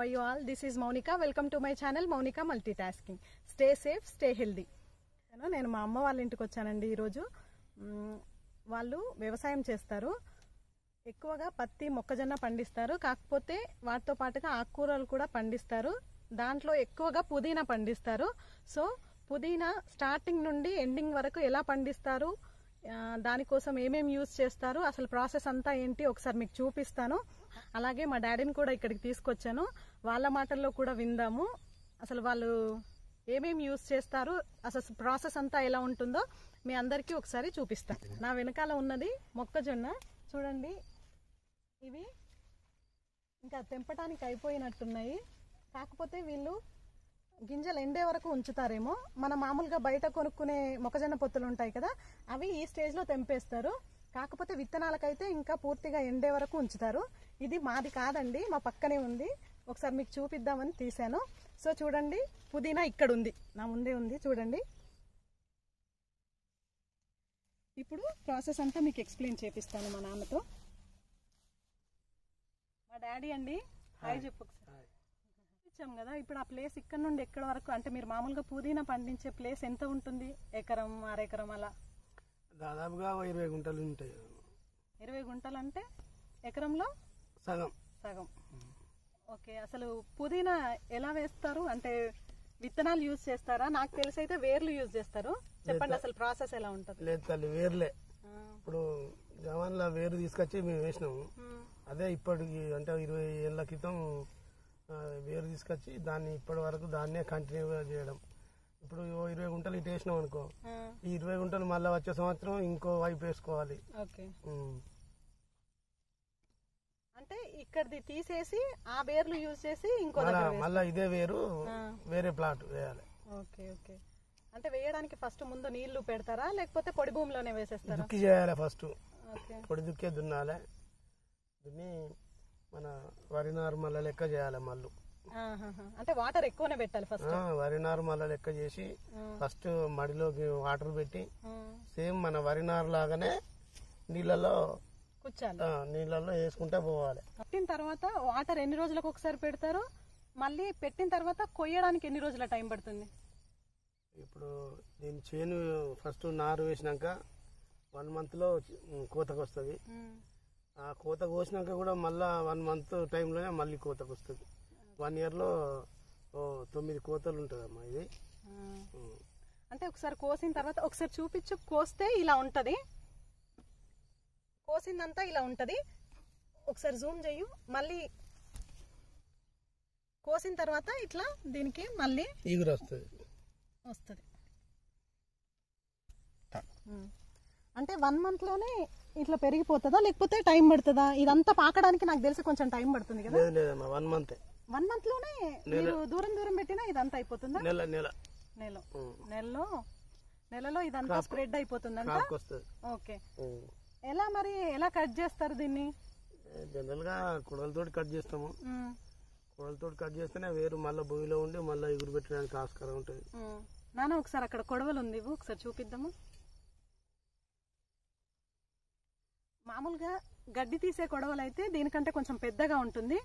are you all? This is Monica. Welcome to my channel Monica Multitasking. Stay safe, stay healthy. నేను- నేను మా అమ్మ వాళ్ళ ఇంటికి వచ్చానండి ఈరోజు మ్, వాళ్ళు వ్యవసాయం చేస్తారు ఎక్కువగా పత్తి మొక్కజొన్న పండిస్తారు కాకపోతే వాటితో పాటుగా ఆకుకూరలు కూడా పండిస్తారు దాంట్లో ఎక్కువగా పుదీనా పండిస్తారు సో పుదీనా స్టార్టింగ్ నుండి ఎండింగ్ వరకు ఎలా పండిస్తారు ఆ, దానికోసం ఏమేమి యూజ్ చేస్తారు అసలు ప్రాసెస్ అంతా ఏంటి ఒకసారి మీకు చూపిస్తాను అలాగే మా డాడీని కూడా ఇక్కడికి తీసుకొచ్చాను వాళ్ళ మాటల్లో కూడా విందాము అసలు వాళ్ళు ఏమేమి యూజ్ చేస్తారు అసలు ప్రాసెస్ అంతా ఎలా ఉంటుందో మీ అందరికీ ఒకసారి చూపిస్తాను నా వెనకాల ఉన్నది మొక్కజొన్న చూడండి ఇవి ఇంకా తెంపటానికి అయిపోయినట్టున్నాయి కాకపోతే వీళ్ళు గింజలు ఎండే వరకు ఉంచుతారేమో మన మామూలుగా బయట కొనుక్కునే మొక్కజొన్న పొత్తులు ఉంటాయి కదా అవి ఈ స్టేజ్ లో తెంపేస్తారు కాకపోతే విత్తనాలకైతే ఇంకా పూర్తిగా ఎండే వరకు ఉంచుతారు ఇది మాది కాదండి మా పక్కనే ఉంది ఒకసారి మీకు చూపిద్దామని తీశాను సో చూడండి పుదీనా ఇక్కడ ఉంది నా ముందే ఉంది చూడండి ఇప్పుడు ప్రాసెస్ అంతా మీకు ఎక్స్ప్లెయిన్ చేపిస్తాను మా నాన్నతో మా డాడీ అండి హాయ్ చెప్పు ఒకసారి ఇచ్చాం కదా ఇప్పుడు ఆ ప్లేస్ ఇక్కడ నుండి ఎక్కడ వరకు అంటే మీరు మామూలుగా పుదీనా పండించే ప్లేస్ ఎంత ఉంటుంది ఎకరం అరెకరం అలా దాదాపుగా ఓ ఇరవై గుంటలు ఉంటాయి ఇరవై గుంటలు అంటే ఎకరంలో సగం సగం ఓకే అసలు పుదీనా ఎలా వేస్తారు అంటే విత్తనాలు యూజ్ చేస్తారా నాకు తెలిసి అయితే వేర్లు యూజ్ చేస్తారు చెప్పండి అసలు ప్రాసెస్ ఎలా ఉంటుంది లేదు తల్లి వేర్లే ఆ, ఇప్పుడు జవాన్లో వేరు తీసుకొచ్చి మేము వేసినాము ఉమ్, అదే ఇప్పటికి అంటే ఇరవై ఏళ్ళ క్రితం ఆ, వేరు తీసుకొచ్చి దాన్ని ఇప్పటి వరకు దాన్నే కంటిన్యూగా చేయడం ఇప్పుడు ఓ ఇరవై గుంటలు ఇటు వేసినాం అనుకో ఆ, ఈ ఇరవై గుంటలు మళ్ళీ వచ్చే సంవత్సరం ఇంకో వైపు వేసుకోవాలి ఓకే ఉమ్. అంటే ఇక్కడిది తీసేసి ఆ వేర్లు యూజ్ చేసి ఇంకో మళ్ళా దగ్గర వేస్తారు. మళ్ళా ఇదే వేరు ఆ. వేరే ప్లాట్ వేయాలి ఓకే ఓకే అంటే వేయడానికి ఫస్ట్ ముందు నీళ్లు పెడతారా లేకపోతే పొడి భూమిలోనే వేసేస్తారా దుక్కి చేయాలి ఫస్ట్ ఓకే పొడి దుక్కే దున్నాలి దున్ని మన వరి నారు మళ్ళా లెక్క చేయాలి మళ్ళీ ఆహాహా. అంటే వాటర్ ఎక్కువనే పెట్టాలి ఫస్ట్ ఆ, వరి నారు మళ్ళా లెక్క చేసి ఫస్ట్ మడిలోకి వాటర్ పెట్టి సేమ్ మన వరి నారు లాగానే నీళ్ళలో కూర్చాలి ఆ, నీళ్ళలో వేసుకుంటే పోవాలి పెట్టిన తర్వాత వాటర్ ఎన్ని రోజులకు ఒకసారి పెడతారు మళ్ళీ పెట్టిన తర్వాత కొయ్యడానికి ఎన్ని రోజుల టైం పడుతుంది ఇప్పుడు దీని చేను ఫస్ట్ నారు వేసినాక వన్ మంత్లో కోతకు వస్తుంది ఆ కోత కోసినాక కూడా మళ్ళా వన్ మంత్ టైంలోనే మళ్ళీ కోతకు వస్తుంది వన్ ఇయర్లో ఓ తొమ్మిది కోతలు ఉంటుందమ్మా ఇది ఆ. ఉమ్. అంటే ఒకసారి కోసిన తర్వాత ఒకసారి చూపించు కోస్తే ఇలా ఉంటది కోసిందంతా ఇలా ఉంటది ఒకసారి జూమ్ చెయ్యు మళ్ళీ కోసిన తర్వాత ఇట్లా దీనికి మళ్ళీ ఈగురు వస్తుంది వస్తుంది అంటే వన్ మంత్ లోనే ఇట్లా పెరిగిపోతుందా లేకపోతే టైం పడుతుందా ఇదంతా పాకడానికి నాకు తెలిసి కొంచెం టైం పడుతుంది కదా లేదు లేదమ్మా వన్ మంతే వన్ మంత్ లోనే మీరు దూరం దూరం పెట్టినా ఇదంతా అయిపోతుందా నెల నెల నెల ఉమ్. నెలలో నెలలో ఇదంతా స్ప్రెడ్ అయిపోతుందంట కాపుకి వస్తుంది ఓకే ఎలా మరి ఎలా కట్ చేస్తారు దీన్ని జనరల్ గా కుడలతోటి కట్ చేస్తాము ఉమ్, కుడలతోటి కట్ చేస్తేనే వేరు మళ్ళీ భూమిలో ఉండి మళ్ళీ ఎగురు పెట్టడానికి ఆస్కారం ఉంటుంది ఉమ్. నాన్న ఒకసారి అక్కడ కొడవలు ఉంది ఇవ్వు, ఒకసారి చూపిద్దాము మామూలుగా గడ్డి తీసే కొడవలు అయితే దీనికంటే కొంచెం పెద్దగా ఉంటుంది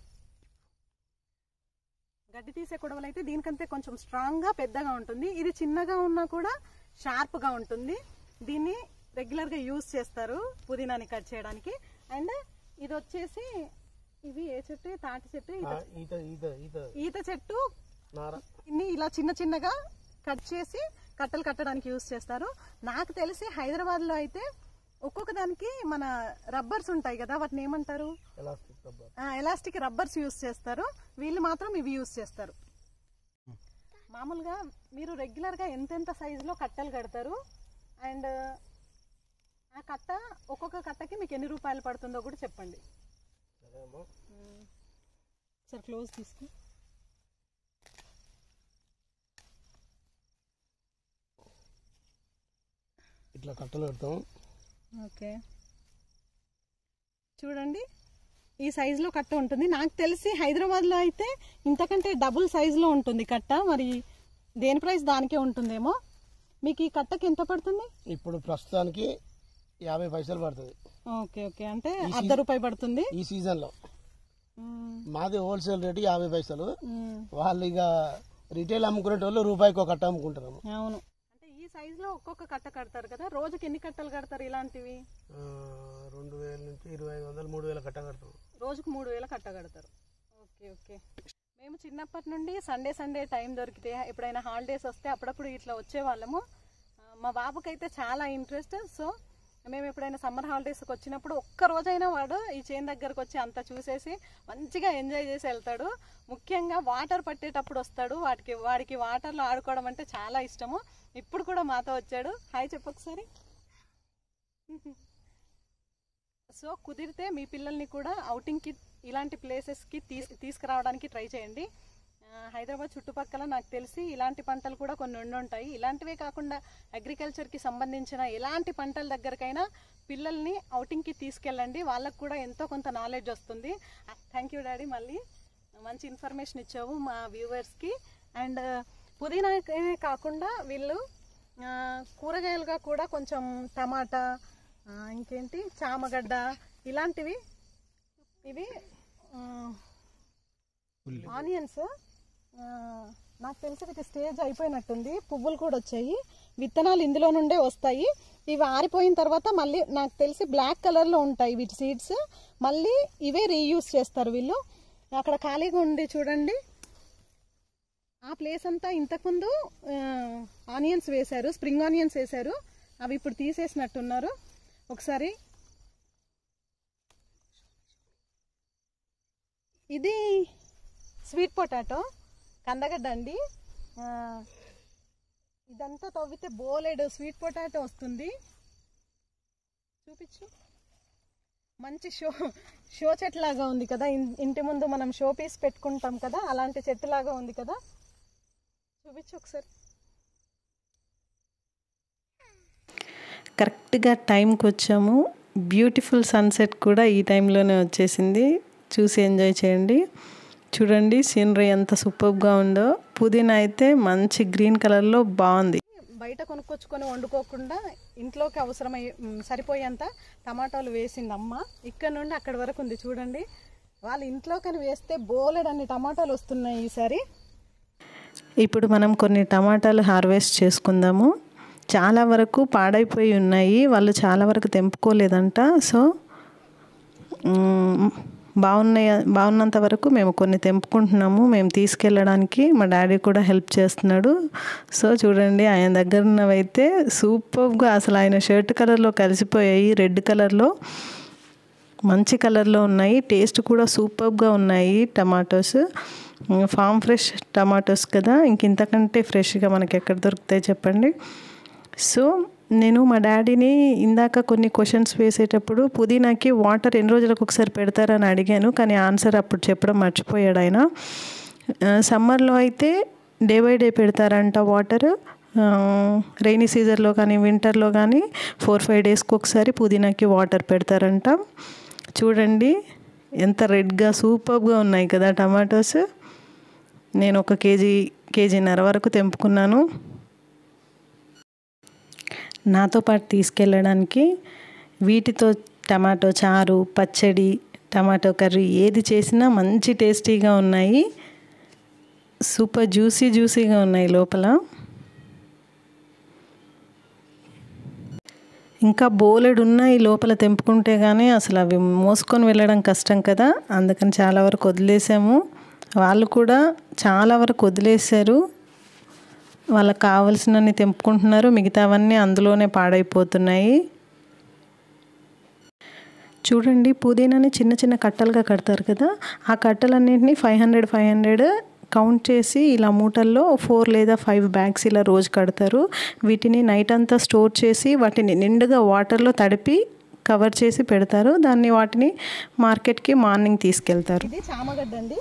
గడ్డి తీసే కొడవలు అయితే దీనికంటే కొంచెం స్ట్రాంగ్ గా పెద్దగా ఉంటుంది ఇది చిన్నగా ఉన్నా కూడా షార్ప్ గా ఉంటుంది దీన్ని రెగ్యులర్ గా యూజ్ చేస్తారు పుదీనాని కట్ చేయడానికి అండ్ ఇది వచ్చేసి ఇవి ఏ చెట్టు తాటి చెట్టు ఆ, ఈత- ఈత ఈత ఈత ఈత చెట్టు నార ఇన్ని ఇలా చిన్న చిన్నగా కట్ చేసి కట్టలు కట్టడానికి యూజ్ చేస్తారు నాకు తెలిసి హైదరాబాద్ లో అయితే ఒక్కొక్క దానికి మన రబ్బర్స్ ఉంటాయి కదా వాటిని ఏమంటారు ఎలాస్టిక్ రబ్బర్ ఆ, ఎలాస్టిక్ రబ్బర్స్ యూజ్ చేస్తారు వీళ్ళు మాత్రం ఇవి యూజ్ చేస్తారు మామూలుగా మీరు రెగ్యులర్ గా ఎంతెంత సైజ్ లో కట్టలు కడతారు అండ్ ఆ కట్ట ఒక్కొక్క కట్టకి మీకు ఎన్ని రూపాయలు పడుతుందో కూడా చెప్పండి సరే అమ్మా సార్ క్లోజ్ తీసుకో ఇట్లా కట్టలు పెడతాం ఓకే చూడండి ఈ సైజులో కట్ట ఉంటుంది నాకు తెలిసి హైదరాబాద్లో అయితే ఇంతకంటే డబుల్ సైజులో ఉంటుంది కట్ట మరి దేని ప్రైస్ దానికే ఉంటుందేమో మీకు ఈ కట్టకి ఎంత పడుతుంది ఇప్పుడు ప్రస్తుతానికి యాభై పైసలు పడుతుంది ఓకే ఓకే అంటే అర్ధ రూపాయి పడుతుంది ఈ సీజన్ లో ఉమ్, మాది హోల్సేల్ రేటు యాభై పైసలు ఉమ్, వాళ్ళు ఇక రిటైల్ అమ్ముకునే వాళ్ళు రూపాయికి ఒక కట్ట అమ్ముకుంటారు అవును అంటే ఈ సైజ్ లో ఒక్కొక్క కట్ట కడతారు కదా రోజుకి ఎన్ని కట్టలు కడతారు ఇలాంటివి ఆ, రెండు వేల నుంచి ఇరవై ఐదు వందలు మూడు వేల కట్ట కడతాం రోజుకు మూడు వేల కట్ట కడతారు ఓకే ఓకే మేము చిన్నప్పటి నుండి సండే సండే టైం దొరికితే ఎప్పుడైనా హాలిడేస్ వస్తే అప్పుడప్పుడు ఇట్లా వచ్చేవాళ్ళము ఆ, మా బాబుకైతే చాలా ఇంట్రెస్ట్ సో మేము ఎప్పుడైనా సమ్మర్ హాలిడేస్కి వచ్చినప్పుడు ఒక్క రోజైనా వాడు ఈ చేను దగ్గరకు వచ్చి అంతా చూసేసి మంచిగా ఎంజాయ్ చేసి వెళ్తాడు ముఖ్యంగా వాటర్ పట్టేటప్పుడు వస్తాడు వాటికి వాడికి వాటర్లో ఆడుకోవడం అంటే చాలా ఇష్టము ఇప్పుడు కూడా మాతో వచ్చాడు హాయ్ చెప్పు ఒకసారి సో కుదిరితే మీ పిల్లల్ని కూడా outing-కి ఇలాంటి ప్లేసెస్కి తీస్ తీసుకురావడానికి ట్రై చేయండి ఆ, హైదరాబాద్ చుట్టుపక్కల నాకు తెలిసి ఇలాంటి పంటలు కూడా కొన్ని ఉండి ఉంటాయి ఇలాంటివే కాకుండా అగ్రికల్చర్కి సంబంధించిన ఎలాంటి పంటల దగ్గరకైనా పిల్లల్ని outing-కి తీసుకెళ్ళండి వాళ్ళకు కూడా ఎంతో కొంత నాలెడ్జ్ వస్తుంది థ్యాంక్ యూ డాడీ మళ్ళీ మంచి ఇన్ఫర్మేషన్ ఇచ్చావు మా వ్యూవర్స్కి అండ్ పుదీనాకే కాకుండా వీళ్ళు ఆ, కూరగాయలుగా కూడా కొంచెం టమాటా ఆ, ఇంకేంటి చామగడ్డ ఇలాంటివి ఇవి ఆనియన్స్ నాకు తెలిసి ఇది స్టేజ్ అయిపోయినట్టుంది పువ్వులు కూడా వచ్చాయి విత్తనాలు ఇందులో నుండే వస్తాయి ఇవి ఆరిపోయిన తర్వాత మళ్ళీ నాకు తెలిసి బ్లాక్ కలర్లో ఉంటాయి వీటి సీడ్స్ మళ్ళీ ఇవే రీయూస్ చేస్తారు వీళ్ళు అక్కడ ఖాళీగా ఉండి చూడండి ఆ ప్లేస్ అంతా ఇంతకుముందు ఆనియన్స్ వేశారు స్ప్రింగ్ ఆనియన్స్ వేశారు అవి ఇప్పుడు తీసేసినట్టున్నారు ఒకసారి ఇది స్వీట్ పొటాటో కందగడ్డ అండి ఆ, ఇదంతా తవ్వితే బోలెడు స్వీట్ పొటాటో వస్తుంది చూపించు మంచి షో షో చెట్టు లాగా ఉంది కదా ఇన్- ఇంటి ముందు మనం షో పీస్ పెట్టుకుంటాం కదా అలాంటి చెట్టు లాగా ఉంది కదా చూపించు ఒకసారి కరెక్ట్గా టైంకి వచ్చాము బ్యూటిఫుల్ సన్సెట్ కూడా ఈ టైంలోనే వచ్చేసింది చూసి ఎంజాయ్ చేయండి చూడండి సీనరీ ఎంత సూపర్గా ఉందో పుదీనా అయితే మంచి గ్రీన్ కలర్లో బాగుంది బయట కొనుక్కొచ్చుకొని వండుకోకుండా ఇంట్లోకి అవసరమై మ్, సరిపోయేంత టమాటాలు వేసింది అమ్మ ఇక్కడ నుండి అక్కడి వరకు ఉంది చూడండి వాళ్ళ ఇంట్లోకని వేస్తే బోలెడన్ని టమాటాలు వస్తున్నాయి ఈసారి ఇప్పుడు మనం కొన్ని టమాటాలు హార్వెస్ట్ చేసుకుందాము చాలా వరకు పాడైపోయి ఉన్నాయి వాళ్ళు చాలా వరకు తెంపుకోలేదంట సో మ్, బాగున్నాయి బాగున్నంత వరకు మేము కొన్ని తెంపుకుంటున్నాము మేము తీసుకెళ్ళడానికి మా డాడీ కూడా హెల్ప్ చేస్తున్నాడు సో చూడండి ఆయన దగ్గర ఉన్నవైతే సూపర్గా అసలు ఆయన షర్ట్ కలర్లో కలిసిపోయాయి రెడ్ కలర్లో మంచి కలర్లో ఉన్నాయి టేస్ట్ కూడా సూపర్గా ఉన్నాయి టమాటోస్ ఫామ్ ఫ్రెష్ టమాటోస్ కదా ఇంక ఇంతకంటే ఫ్రెష్గా మనకి ఎక్కడ దొరుకుతాయి చెప్పండి సో నేను మా డాడీని ఇందాక కొన్ని క్వశ్చన్స్ వేసేటప్పుడు పుదీనాకి వాటర్ ఎన్ని రోజులకు ఒకసారి పెడతారని అడిగాను కానీ ఆన్సర్ అప్పుడు చెప్పడం మర్చిపోయాడు ఆయన సమ్మర్లో అయితే డే బై డే పెడతారంట వాటర్ రైనీ సీజన్లో కానీ వింటర్లో కానీ ఫోర్ ఫైవ్ డేస్కి ఒకసారి పుదీనాకి వాటర్ పెడతారంట చూడండి ఎంత రెడ్గా సూపర్గా ఉన్నాయి కదా టమాటోస్ నేను ఒక కేజీ కేజీన్నర వరకు తెంపుకున్నాను నాతో పాటు తీసుకెళ్ళడానికి వీటితో టమాటో చారు పచ్చడి టమాటో కర్రీ ఏది చేసినా మంచి టేస్టీగా ఉన్నాయి సూపర్ జ్యూసీ జ్యూసీగా ఉన్నాయి లోపల ఇంకా బోలెడు ఉన్నాయి లోపల తెంపుకుంటే కానీ అసలు అవి మోసుకొని వెళ్ళడం కష్టం కదా అందుకని చాలా వరకు వదిలేసాము వాళ్ళు కూడా చాలా వరకు వదిలేశారు వాళ్ళకి కావలసినన్ని తెంపుకుంటున్నారు మిగతావన్నీ అందులోనే పాడైపోతున్నాయి చూడండి పుదీనాని చిన్న చిన్న కట్టలుగా కడతారు కదా ఆ కట్టలన్నింటినీ five hundred five hundred count చేసి ఇలా మూటల్లో ఫోర్ లేదా ఫైవ్ బ్యాగ్స్ ఇలా రోజు కడతారు వీటిని నైట్ అంతా స్టోర్ చేసి వాటిని నిండుగా వాటర్లో తడిపి కవర్ చేసి పెడతారు దాన్ని వాటిని మార్కెట్కి మార్నింగ్ తీసుకెళ్తారు ఇది చామగడ్డ అండి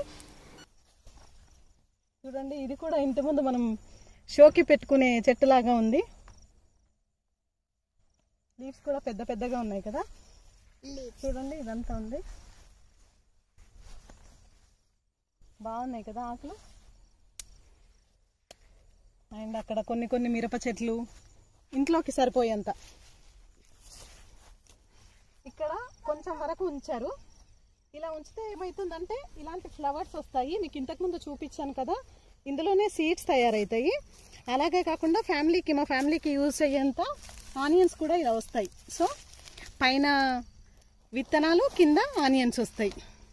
చూడండి ఇది కూడా ఇంటి ముందు మనం షోకి పెట్టుకునే చెట్టులాగా ఉంది లీవ్స్ కూడా పెద్ద పెద్దగా ఉన్నాయి కదా చూడండి ఇదంతా ఉంది బాగున్నాయి కదా ఆకులు అండ్ అక్కడ కొన్ని కొన్ని మిరప చెట్లు ఇంట్లోకి సరిపోయేంత ఇక్కడ కొంచెం వరకు ఉంచారు ఇలా ఉంచితే ఏమవుతుందంటే ఇలాంటి ఫ్లవర్స్ వస్తాయి మీకు ఇంతకుముందు చూపించాను కదా ఇందులోనే సీడ్స్ తయారవుతాయి అలాగే కాకుండా ఫ్యామిలీకి మా ఫ్యామిలీకి యూజ్ అయ్యేంత ఆనియన్స్ కూడా ఇలా వస్తాయి సో పైన విత్తనాలు కింద ఆనియన్స్ వస్తాయి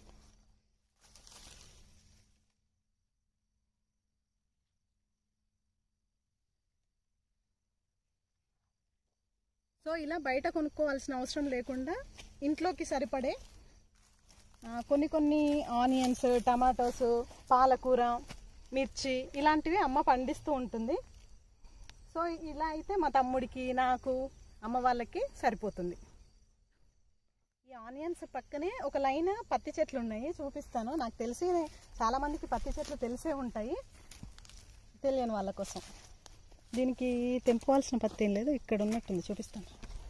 సో ఇలా బయట కొనుక్కోవాల్సిన అవసరం లేకుండా ఇంట్లోకి సరిపడే ఆ, కొన్ని కొన్ని ఆనియన్స్ టమాటోస్ పాలకూర మిర్చి ఇలాంటివి అమ్మ పండిస్తూ ఉంటుంది సో ఇలా అయితే మా తమ్ముడికి నాకు అమ్మ వాళ్ళకి సరిపోతుంది ఈ ఆనియన్స్ పక్కనే ఒక లైన్ పత్తి చెట్లు ఉన్నాయి చూపిస్తాను నాకు తెలిసి చాలా మందికి పత్తి చెట్లు తెలిసే ఉంటాయి తెలియని వాళ్ళ కోసం దీనికి తెంపుకోవాల్సిన పత్తి ఏం లేదు ఇక్కడ ఉన్నట్టుంది చూపిస్తాను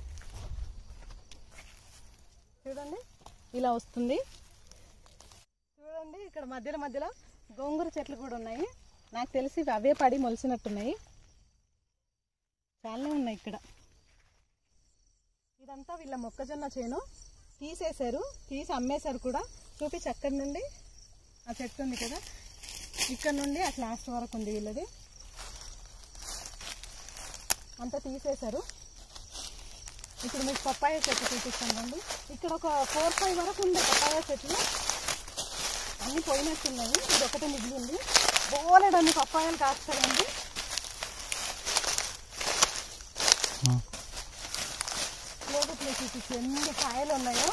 చూడండి ఇలా వస్తుంది చూడండి ఇక్కడ మధ్యలో మధ్యలో గోంగూర చెట్లు కూడా ఉన్నాయి నాకు తెలిసి ఇవి అవే పడి మొలిసినట్టున్నాయి చాలానే ఉన్నాయి ఇక్కడ ఇదంతా వీళ్ళ మొక్కజొన్న చేను తీసేశారు తీసి అమ్మేశారు కూడా చూపించి అక్కడి నుండి ఆ చెట్టు ఉంది కదా ఇక్కడ నుండి అట్లా లాస్ట్ వరకు ఉంది వీళ్ళది అంతా తీసేశారు ఇప్పుడు మీకు పప్పాయ చెట్టు చూపిస్తాను రండి ఇక్కడ ఒక ఫోర్ ఫైవ్ వరకు ఉంది పప్పాయ చెట్లు అన్ని పోయినట్టున్నాయి ఇది ఒకటే మిగిలింది బోలెడు అన్ని పప్పాయలు కాస్తాయండి లోపల చూపించి ఎన్ని కాయలు ఉన్నాయో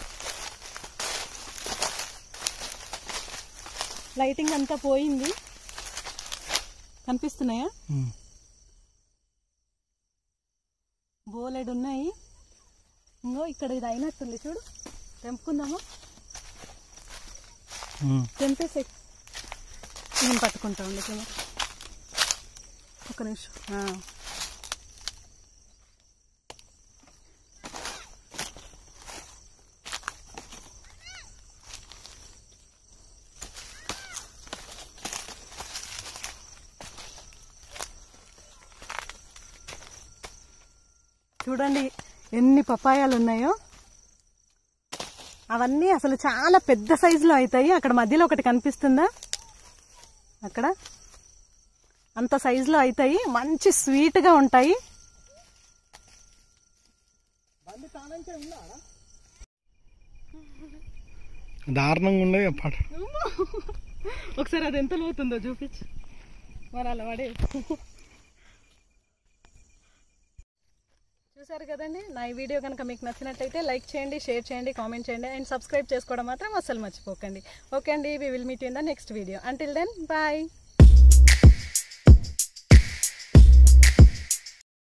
లైటింగ్ అంతా పోయింది కనిపిస్తున్నాయా బోలెడు ఉన్నాయి ఇంకో ఇక్కడ ఇది అయినట్టుంది చూడు తెంపుకుందామా తెంపేసే నేను పట్టుకుంటా ఉండు కొంచెం. ఒక నిమిషం ఆ. చూడండి ఎన్ని పపాయాలు ఉన్నాయో అవన్నీ అసలు చాలా పెద్ద సైజులో అవుతాయి అక్కడ మధ్యలో ఒకటి కనిపిస్తుందా అక్కడ అంత సైజులో అవుతాయి మంచి స్వీట్గా ఉంటాయి దారుణంగా ఉండేది పాట ఒకసారి అది ఎంత లోతుందో చూపించు మరి అలా పడే చూసారు కదండి నా ఈ వీడియో కనుక మీకు నచ్చినట్టయితే లైక్ చేయండి షేర్ చేయండి కామెంట్ చేయండి అండ్ సబ్స్క్రైబ్ చేసుకోవడం మాత్రం అస్సలు మర్చిపోకండి ఓకే అండి we will meet in the next video until then bye